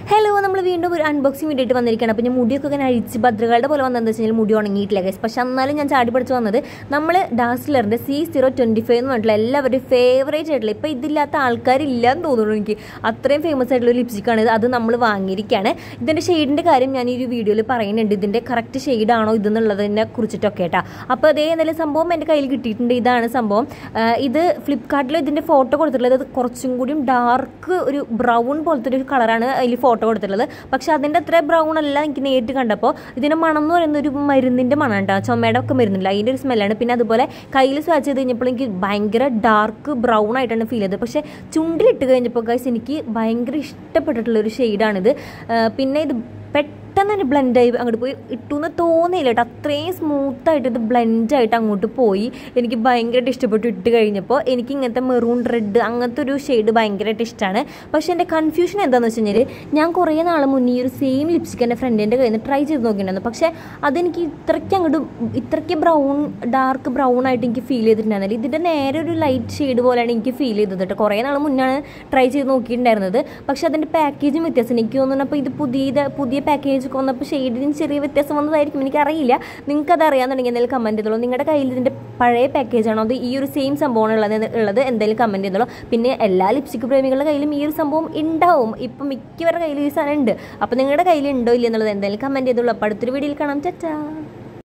hello നമ്മൾ വീണ്ടും ഒരു അൺബോക്സിംഗ് വീഡിയോ ആയിട്ട് വന്നിരിക്കുകയാണ് അപ്പോൾ ഞാൻ മുടിയൊക്കെ ഇങ്ങനെ അഴിച്ച് ഭദ്രകളുടെ പോലെ വന്നതെന്ന് വെച്ച് കഴിഞ്ഞാൽ മുടി ഉണങ്ങിയിട്ടില്ല ഗൈസ് പക്ഷെ എന്നാലും ഞാൻ ചാടി പഠിച്ച് വന്നത് നമ്മൾ ഡാസ്ലറിൻ്റെ സി സീറോ ട്വൻറ്റി ഫൈവ് എന്ന് പറഞ്ഞിട്ടുള്ള എല്ലാവരുടെയും ഫേവറേറ്റ് ആയിട്ടുള്ള ഇപ്പോൾ ഇതില്ലാത്ത ആൾക്കാരില്ല എന്ന് തോന്നുന്നു എനിക്ക് അത്രയും ഫേമസ് ആയിട്ടുള്ള ഒരു ലിപ്സ്റ്റിക്കാണ് ഇത് അത് നമ്മൾ വാങ്ങിയിരിക്കുകയാണ് ഇതിൻ്റെ ഷെയ്ഡിൻ്റെ കാര്യം ഞാൻ ഈ ഒരു വീഡിയോയിൽ പറയുന്നുണ്ട് ഇതിൻ്റെ കറക്റ്റ് ഷെയ്ഡാണോ ഇതെന്നുള്ളതിനെ കുറിച്ചിട്ടൊക്കെ കേട്ടോ അപ്പോൾ അതേ എന്തെങ്കിലും സംഭവം എൻ്റെ കയ്യിൽ കിട്ടിയിട്ടുണ്ട് ഇതാണ് സംഭവം ആ, ഇത് ഫ്ലിപ്കാർട്ടിൽ ഇതിൻ്റെ ഫോട്ടോ കൊടുത്തിട്ടുള്ളത് ഇത് കുറച്ചും കൂടിയും ഡാർക്ക് ഒരു ബ്രൗൺ പോലത്തെ ഒരു കളറാണ് അതിൽ ഫോട്ടോ കൊടുത്തിട്ടുള്ളത് പക്ഷെ അതിൻ്റെ അത്ര ബ്രൗൺ അല്ല എനിക്ക് നേരിട്ട് കണ്ടപ്പോൾ ഇതിൻ്റെ മണം എന്ന് പറയുന്ന ഒരു മരുന്നിൻ്റെ മണം കേട്ടോ ചുമയുടെ ഒക്കെ മരുന്നില്ല അതിൻ്റെ ഒരു സ്മെല്ലാണ് പിന്നെ അതുപോലെ കയ്യിൽ സ്വാച്ച് ചെയ്ത് കഴിഞ്ഞപ്പോൾ എനിക്ക് ഭയങ്കര ഡാർക്ക് ബ്രൗൺ ആയിട്ടാണ് ഫീൽ ചെയ്തത് പക്ഷേ ചുണ്ടിലിട്ട് കഴിഞ്ഞപ്പോൾ ഗൈസ് എനിക്ക് ഭയങ്കര ഇഷ്ടപ്പെട്ടിട്ടുള്ള ഒരു ഷെയ്ഡാണിത് പിന്നെ ഇത് പെട്ടെന്ന് തന്നെ ബ്ലെൻഡായി അങ്ങോട്ട് പോയി ഇട്ടുന്ന് തോന്നിയില്ല കേട്ടോ അത്രയും സ്മൂത്തായിട്ട് ഇത് ബ്ലെൻഡായിട്ട് അങ്ങോട്ട് പോയി എനിക്ക് ഭയങ്കരമായിട്ട് ഇഷ്ടപ്പെട്ടു ഇട്ട് കഴിഞ്ഞപ്പോൾ എനിക്ക് ഇങ്ങനത്തെ മെറൂൺ റെഡ് അങ്ങനത്തെ ഒരു ഷെയ്ഡ് ഭയങ്കരമായിട്ട് ഇഷ്ടമാണ് പക്ഷേ എൻ്റെ കൺഫ്യൂഷൻ എന്താണെന്ന് വെച്ച് കഴിഞ്ഞാൽ ഞാൻ കുറേ നാൾ മുന്നേ ഈ ഒരു സെയിം ലിപ്സ്റ്റിക് എൻ്റെ ഫ്രണ്ടിൻ്റെ കയ്യിൽ നിന്ന് ട്രൈ ചെയ്ത് നോക്കിയിട്ടുണ്ടായിരുന്നു പക്ഷേ അതെനിക്ക് ഇത്രയ്ക്ക് അങ്ങോട്ട് ഇത്രയ്ക്ക് ബ്രൗൺ ഡാർക്ക് ബ്രൗൺ ആയിട്ട് എനിക്ക് ഫീൽ ചെയ്തിട്ടുണ്ടായിരുന്നില്ല ഇതിൻ്റെ നേരെ ഒരു ലൈറ്റ് ഷെയ്ഡ് പോലെയാണ് എനിക്ക് ഫീൽ ചെയ്തത് കേട്ടോ കുറേ നാൾ മുന്നാണ് ട്രൈ ചെയ്ത് നോക്കിയിട്ടുണ്ടായിരുന്നത് പക്ഷേ അതിൻ്റെ പാക്കേജും വ്യത്യാസം എനിക്ക് തോന്നുന്നു അപ്പോൾ ഇത് പുതിയ പുതിയ പാക്കേജ് വന്നപ്പോൾ ഷെയ്ഡിന് ചെറിയ വ്യത്യാസം വന്നതായിരിക്കും എനിക്കറിയില്ല നിങ്ങൾക്ക് അത് അറിയാമെന്നുണ്ടെങ്കിൽ എന്തെങ്കിലും കമൻറ്റ് ചെയ്തോളൂ നിങ്ങളുടെ കയ്യിൽ ഇതിൻ്റെ പഴയ പാക്കേജാണോ അത് ഈ ഒരു സെയിം സംഭവമാണ് ഉള്ളത് ഉള്ളത് എന്തെങ്കിലും കമൻറ്റ് ചെയ്തോളൂ പിന്നെ എല്ലാ ലിപ്സ്റ്റിക് പ്രേമികളുടെ കയ്യിലും ഈ ഒരു സംഭവം ഉണ്ടാവും ഇപ്പം മിക്കവരുടെ കയ്യിൽ ഈ സാധനം ഉണ്ട് അപ്പോൾ നിങ്ങളുടെ കയ്യിൽ ഉണ്ടോ ഇല്ല എന്നുള്ളത് എന്തായാലും കമൻറ്റ് ചെയ്തോളൂ അപ്പോൾ അടുത്തൊരു വീഡിയോയിൽ കാണാം ചച്ചാ